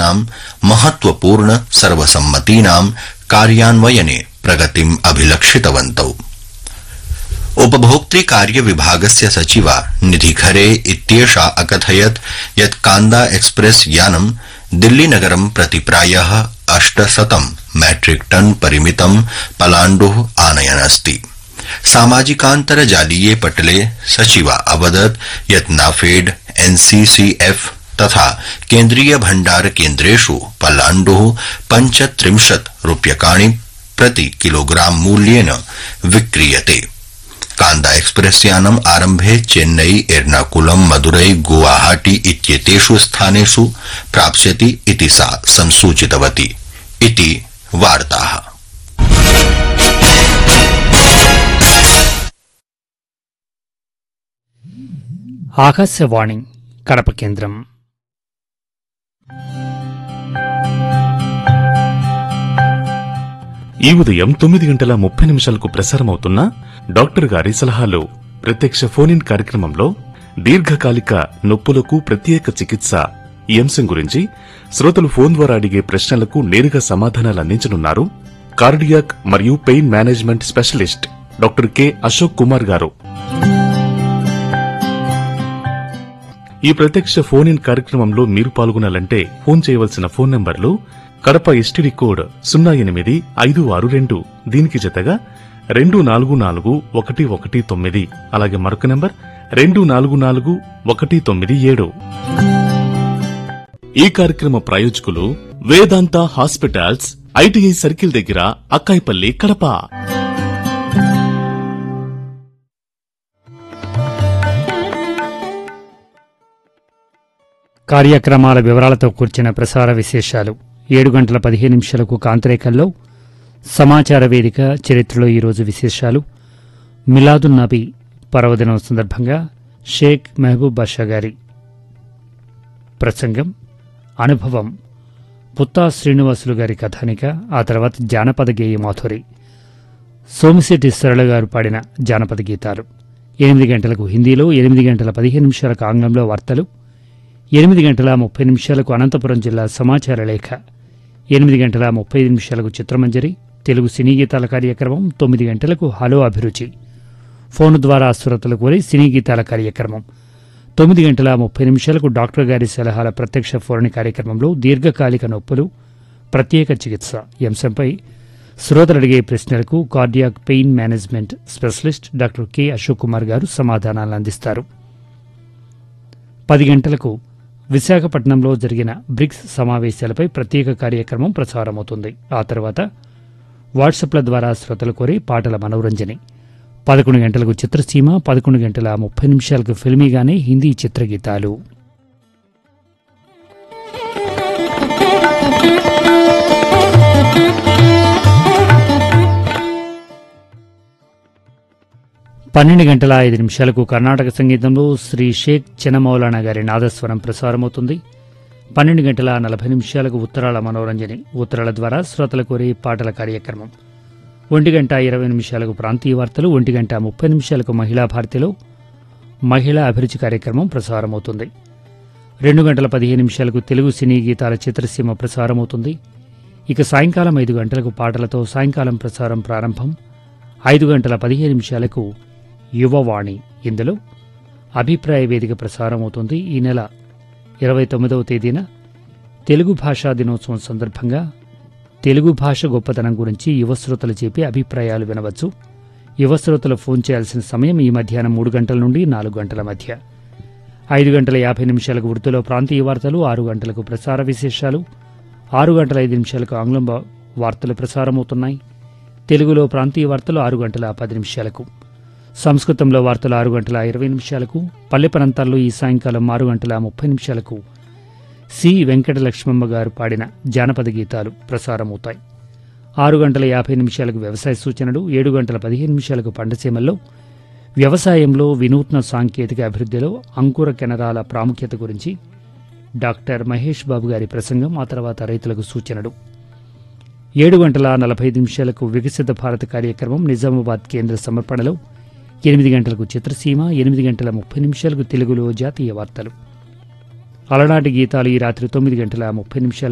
विधेयकानां महत्वपूर्ण सर्वसम्मतीनां कार्यान्वयने प्रगतिम् अभिलक्षितवन्तौ उपभोक्तृ कार्य विभागस्य सचिवा निधि खरे इत्येषा अकथयत् यत् कान्दा एक्सप्रेस यानं दिल्लीनगरं प्रति प्राय अष्टशतं मैट्रिक टन परिमितं पलाण्डु आनयनस्ति सामाजिकान्तर्जालीये पटले सचिवा अवदत् यत् नाफेड एनसीसीएफ तथा केन्द्रीय भण्डार केन्द्रेषु पलाण्डु पञ्चत्रिंशत् रूप्यकाणि प्रति किलोग्राम मूल्येन विक्रीयते कान्दा एक्सप्रेस यानम् आरम्भे चेन्नई एर्नाकुलम मदुरै गुवाहाटी इत्येतेषु स्थानेषु प्राप्स्यति इति सा संसूचितवती इति वार्ताः ఆకాశవాణి కడప కేంద్రం ఈ ఉదయం తొమ్మిది గంటల ముప్పై నిమిషాలకు ప్రసారమవుతున్న డాక్టర్ గారి సలహాలు ప్రత్యక్ష ఫోన్ ఇన్ కార్యక్రమంలో దీర్ఘకాలిక నొప్పులకు ప్రత్యేక చికిత్స ఈ అంశం గురించి శ్రోతలు ఫోన్ ద్వారా అడిగే ప్రశ్నలకు నేరుగా సమాధానాలు అందించనున్నారు కార్డియాక్ మరియు pain management specialist doctor K Ashok Kumar garu ఈ ప్రత్యక్ష ఫోన్ ఇన్ కార్యక్రమంలో మీరు పాల్గొనాలంటే ఫోన్ చేయవలసిన ఫోన్ నంబర్లు కడప ఎస్టీడీ కోడ్ సున్నా ఎనిమిది ఐదు ఆరు రెండు దీనికి జతగా రెండు నాలుగు నాలుగు ఒకటి ఒకటి తొమ్మిది అలాగే మరొక నంబర్ రెండు నాలుగు నాలుగు ఒకటి తొమ్మిది ఏడు ఈ కార్యక్రమ ప్రాయోజకులు వేదాంత హాస్పిటల్స్ ఐటీఐ సర్కిల్ దగ్గర అక్కాయిపల్లి కడప కార్యక్రమాల వివరాలతో కూర్చిన ప్రసార విశేషాలు ఏడు గంటల పదిహేను నిమిషాలకు కాంతరేకల్లో సమాచార వేదిక చరిత్రలో ఈరోజు విశేషాలు మిలాదున్ నబీ పర్వదినం సందర్భంగా షేక్ మహబూబ్ బాషా గారి ప్రసంగం అనుభవం పుత్తా శ్రీనివాసులు గారి కథానిక ఆ తర్వాత జానపద గేయ మాధురి సోమిశెట్టి సరళ గారు పాడిన జానపద గీతాలు ఎనిమిది గంటలకు హిందీలో ఎనిమిది గంటల పదిహేను నిమిషాలకు ఆంగ్లంలో వార్తలు ఎనిమిది గంటల ముప్పై నిమిషాలకు అనంతపురం జిల్లా సమాచార లేఖ ఎనిమిది గంటల ముప్పై ఐదు నిమిషాలకు చిత్రమంజరి తెలుగు సినీ గీతాల కార్యక్రమం తొమ్మిది గంటలకు హలో అభిరుచి ఫోన్ ద్వారా శ్రోతలు కోరి సినీ గీతాల కార్యక్రమం తొమ్మిది గంటల ముప్పై నిమిషాలకు డాక్టర్ గారి సలహాల ప్రత్యక్ష ఫోరణ కార్యక్రమంలో దీర్ఘకాలిక నొప్పులు ప్రత్యేక చికిత్స ఈ అంశంపై శ్రోతలు అడిగే ప్రశ్నలకు cardiac pain management specialist doctor K Ashok Kumar garu సమాధానాలు అందిస్తారు పది గంటలకు విశాఖపట్నంలో జరిగిన బ్రిక్స్ సమావేశాలపై ప్రత్యేక కార్యక్రమం ప్రసారమవుతుంది ఆ తర్వాత వాట్సాప్ల ద్వారా శ్రోతలు కోరి పాటల మనోరంజని పదకొండు గంటలకు చిత్రసీమ పదకొండు గంటల ముప్పై నిమిషాలకు ఫిల్మీగానే హిందీ చిత్రగీతాలు పన్నెండు గంటల ఐదు నిమిషాలకు కర్ణాటక సంగీతంలో శ్రీ షేక్ చినమౌలానా గారి నాదస్వరం ప్రసారమవుతుంది పన్నెండు గంటల నలభై నిమిషాలకు ఉత్తరాల మనోరంజని ఉత్తరాల ద్వారా శ్రోతల కోరి పాటల కార్యక్రమం ఒంటి గంట ఇరవై నిమిషాలకు ప్రాంతీయ వార్తలు ఒంటి గంట ముప్పై నిమిషాలకు మహిళా భారతిలో మహిళా అభిరుచి కార్యక్రమం ప్రసారమవుతుంది రెండు గంటల పదిహేను నిమిషాలకు తెలుగు సినీ గీతాల చిత్రసీమ ప్రసారమవుతుంది ఇక సాయంకాలం ఐదు గంటలకు పాటలతో సాయంకాలం ప్రసారం ప్రారంభం ఐదు గంటల పదిహేను నిమిషాలకు యువవాణి ఇందులో అభిప్రాయ వేదిక ప్రసారం అవుతుంది ఈ నెల ఇరవై తొమ్మిదవ తేదీన తెలుగు భాషా దినోత్సవం సందర్భంగా తెలుగు భాష గొప్పతనం గురించి యువశ్రోతలు చెప్పి అభిప్రాయాలు వినవచ్చు యువశ్రోతలు ఫోన్ చేయాల్సిన సమయం ఈ మధ్యాహ్నం మూడు గంటల నుండి నాలుగు గంటల మధ్య ఐదు గంటల యాభై నిమిషాలకు వృత్తిలో ప్రాంతీయ వార్తలు ఆరు గంటలకు ప్రసార విశేషాలు ఆరు గంటల ఐదు నిమిషాలకు ఆంగ్లం వా- వార్తలు ప్రసారమవుతున్నాయి తెలుగులో ప్రాంతీయ వార్తలు ఆరు గంటల పది నిమిషాలకు సంస్కృతంలో వార్తలు ఆరు గంటల ఇరవై నిమిషాలకు పల్లె ప్రాంతాల్లో ఈ సాయంకాలం ఆరు గంటల ముప్పై నిమిషాలకు సి వెంకట లక్ష్మమ్మ గారు పాడిన జానపద గీతాలు ప్రసారమవుతాయి ఆరు గంటల యాభై నిమిషాలకు వ్యవసాయ సూచనలు ఏడు గంటల పదిహేను నిమిషాలకు పంటసీమల్లో వ్యవసాయంలో వినూత్న సాంకేతిక అభివృద్ధిలో అంకుర కెనరాల ప్రాముఖ్యత గురించి డాక్టర్ మహేష్ బాబు గారి ప్రసంగం ఆ తర్వాత రైతులకు సూచనలు ఏడు గంటల నలభై ఐదు నిమిషాలకు వికసిత భారత్ కార్యక్రమం నిజామాబాద్ కేంద్ర సమర్పణలో ఎనిమిది గంటలకు చిత్రసీమ ఎనిమిది గంటల ముప్పై నిమిషాలకు తెలుగులో జాతీయ వార్తలు అలనాటి గీతాలు ఈ రాత్రి తొమ్మిది గంటల ముప్పై నిమిషాలకు